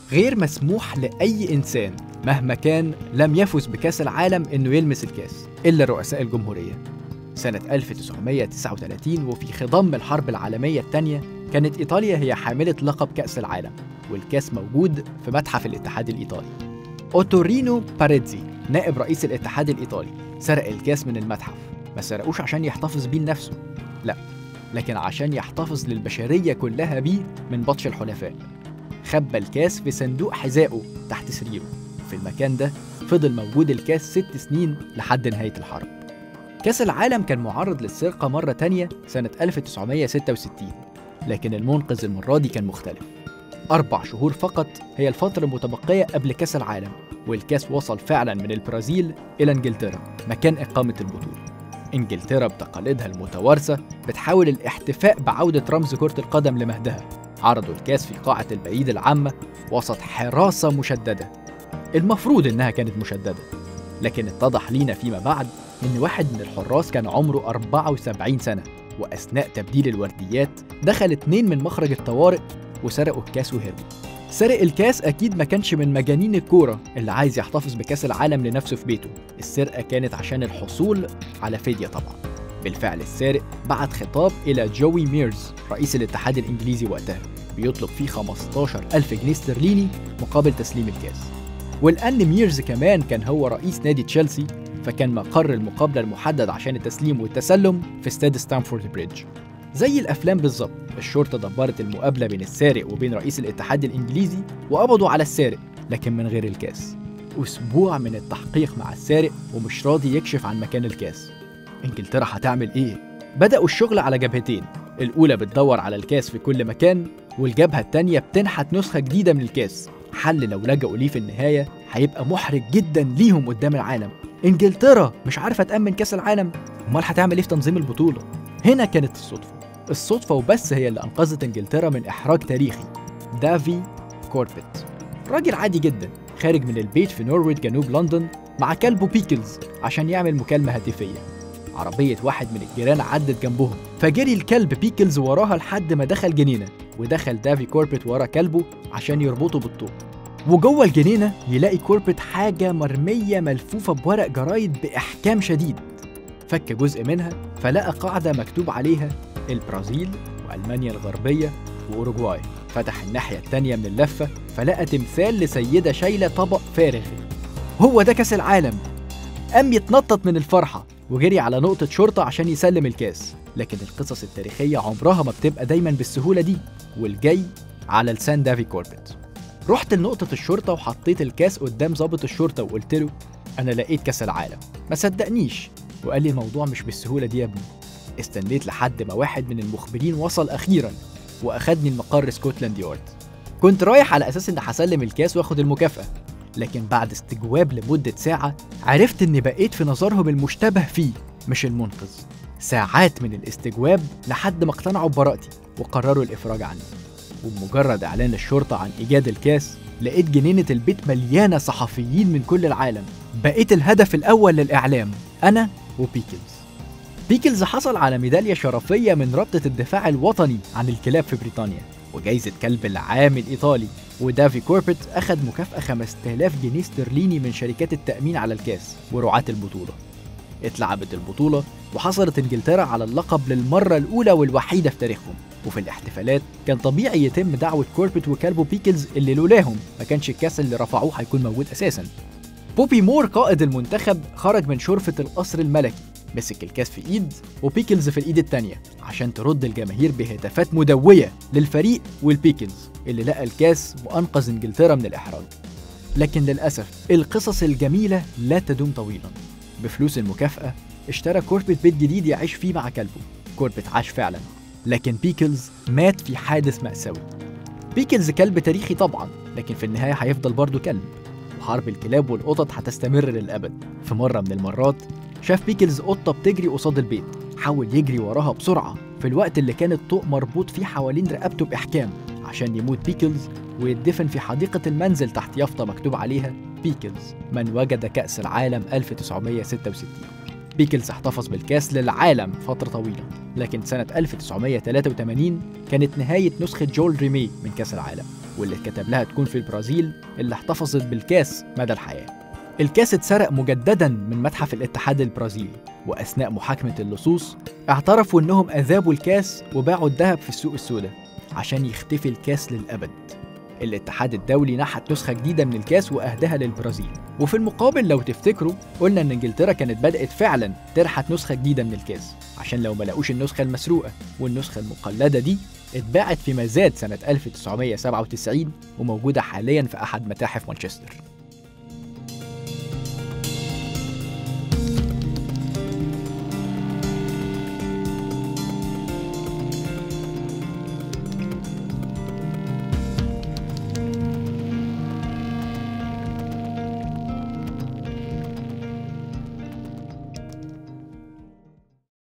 غير مسموح لأي إنسان مهما كان لم يفز بكأس العالم إنه يلمس الكأس إلا رؤساء الجمهورية سنة 1939 وفي خضم الحرب العالمية الثانية كانت إيطاليا هي حاملة لقب كأس العالم والكأس موجود في متحف الاتحاد الإيطالي أوتورينو باريتزي نائب رئيس الاتحاد الإيطالي سرق الكأس من المتحف ما سرقوش عشان يحتفظ بيه لنفسه لا لكن عشان يحتفظ للبشرية كلها بيه من بطش الحلفاء خبى الكاس في صندوق حذائه تحت سريره في المكان ده فضل موجود الكاس ست سنين لحد نهاية الحرب كاس العالم كان معرض للسرقة مرة تانية سنة 1966 لكن المنقذ المرة دي كان مختلف أربع شهور فقط هي الفترة المتبقية قبل كاس العالم والكاس وصل فعلا من البرازيل إلى إنجلترا مكان إقامة البطولة إنجلترا بتقاليدها المتوارثة بتحاول الاحتفاء بعودة رمز كرة القدم لمهدها عرضوا الكاس في قاعة البعيد العامة وسط حراسة مشددة المفروض إنها كانت مشددة لكن اتضح لينا فيما بعد إن واحد من الحراس كان عمره 74 سنة وأثناء تبديل الورديات دخل اتنين من مخرج الطوارئ وسرقوا الكاس وهربوا سرق الكاس أكيد ما كانش من مجانين الكورة اللي عايز يحتفظ بكاس العالم لنفسه في بيته السرقة كانت عشان الحصول على فدية طبعا بالفعل السارق بعت خطاب إلى جوي ميرز رئيس الاتحاد الإنجليزي وقتها بيطلب فيه 15 ألف جنيه استرليني مقابل تسليم الكاس ولأن ميرز كمان كان هو رئيس نادي تشيلسي فكان مقر المقابلة المحدد عشان التسليم والتسلم في استاد ستانفورد بريدج زي الأفلام بالظبط الشرطة دبرت المقابلة بين السارق وبين رئيس الاتحاد الإنجليزي وقبضوا على السارق لكن من غير الكاس أسبوع من التحقيق مع السارق ومش راضي يكشف عن مكان الكاس إنجلترا هتعمل إيه؟ بدأوا الشغل على جبهتين الأولى بتدور على الكاس في كل مكان والجبهة التانية بتنحت نسخة جديدة من الكاس حل لو لجأوا ليه في النهاية هيبقى محرج جدا ليهم قدام العالم إنجلترا مش عارفة تأمن كاس العالم أمال هتعمل إيه في تنظيم البطولة؟ هنا كانت الصدفة الصدفة وبس هي اللي أنقذت إنجلترا من إحراج تاريخي دافي كوربت راجل عادي جدا خارج من البيت في نورويج جنوب لندن مع كلبه بيكلز عشان يعمل مكالمة هاتفية عربية واحد من الجيران عدت جنبهم فجري الكلب بيكلز وراها لحد ما دخل جنينة ودخل دافي كوربت ورا كلبه عشان يربطه بالطوب وجوه الجنينة يلاقي كوربت حاجة مرمية ملفوفة بورق جرايد بإحكام شديد فك جزء منها فلقى قاعدة مكتوب عليها البرازيل وألمانيا الغربية وأوروجواي فتح الناحية التانية من اللفة فلقى تمثال لسيدة شايلة طبق فارغ هو ده كأس العالم قام يتنطط من الفرحة وجري على نقطة شرطة عشان يسلم الكاس لكن القصص التاريخية عمرها ما بتبقى دايما بالسهولة دي والجاي على لسان دافي كوربت رحت لنقطة الشرطة وحطيت الكاس قدام ضابط الشرطة وقلت له أنا لقيت كاس العالم ما صدقنيش وقال لي الموضوع مش بالسهولة دي يا ابني استنيت لحد ما واحد من المخبرين وصل أخيرا وأخدني المقر سكوتلاند يارد كنت رايح على أساس إن هسلم الكاس وآخد المكافأة لكن بعد استجواب لمدة ساعة عرفت إني بقيت في نظرهم المشتبه فيه مش المنقذ ساعات من الاستجواب لحد ما اقتنعوا ببراءتي وقرروا الإفراج عني وبمجرد إعلان الشرطة عن إيجاد الكاس لقيت جنينة البيت مليانة صحفيين من كل العالم بقيت الهدف الأول للإعلام أنا وبيكلز بيكلز حصل على ميدالية شرفية من رابطة الدفاع الوطني عن الكلاب في بريطانيا وجايزة كلب العام الإيطالي ودافي كوربت أخد مكافأة 5000 جنيه استرليني من شركات التأمين على الكاس ورعاة البطولة اتلعبت البطولة وحصلت انجلترا على اللقب للمرة الأولى والوحيدة في تاريخهم وفي الاحتفالات كان طبيعي يتم دعوة كوربت وكلبه بيكلز اللي لولاهم ما كانش الكاس اللي رفعوه هيكون موجود أساسا بوبي مور قائد المنتخب خرج من شرفة القصر الملكي مسك الكاس في ايد وبيكلز في الايد التانية عشان ترد الجماهير بهتافات مدوية للفريق والبيكلز اللي لقى الكاس وانقذ انجلترا من الاحراج لكن للاسف القصص الجميلة لا تدوم طويلا بفلوس المكافأة اشترى كوربت بيت جديد يعيش فيه مع كلبه كوربت عاش فعلا لكن بيكلز مات في حادث مأساوي بيكلز كلب تاريخي طبعا لكن في النهاية هيفضل برضه كلب وحرب الكلاب والقطط هتستمر للأبد في مرة من المرات شاف بيكلز قطة بتجري قصاد البيت حاول يجري وراها بسرعة في الوقت اللي كان الطوق مربوط فيه حوالين رقبته بإحكام عشان يموت بيكلز ويدفن في حديقة المنزل تحت يافطة مكتوب عليها بيكلز من وجد كأس العالم 1966 بيكلز احتفظ بالكاس للعالم فترة طويلة لكن سنة 1983 كانت نهاية نسخة جول ريمي من كأس العالم واللي كتب لها تكون في البرازيل اللي احتفظت بالكاس مدى الحياة الكاس اتسرق مجددا من متحف الاتحاد البرازيلي وأثناء محاكمة اللصوص اعترفوا إنهم أذابوا الكاس وباعوا الذهب في السوق السوداء عشان يختفي الكاس للأبد الاتحاد الدولي نحت نسخة جديدة من الكاس وأهداها للبرازيل وفي المقابل لو تفتكروا قلنا إن إنجلترا كانت بدأت فعلا ترحت نسخة جديدة من الكاس عشان لو ما لقوش النسخة المسروقة والنسخة المقلدة دي اتباعت في مزاد سنة 1997 وموجودة حاليا في أحد متاحف مانشستر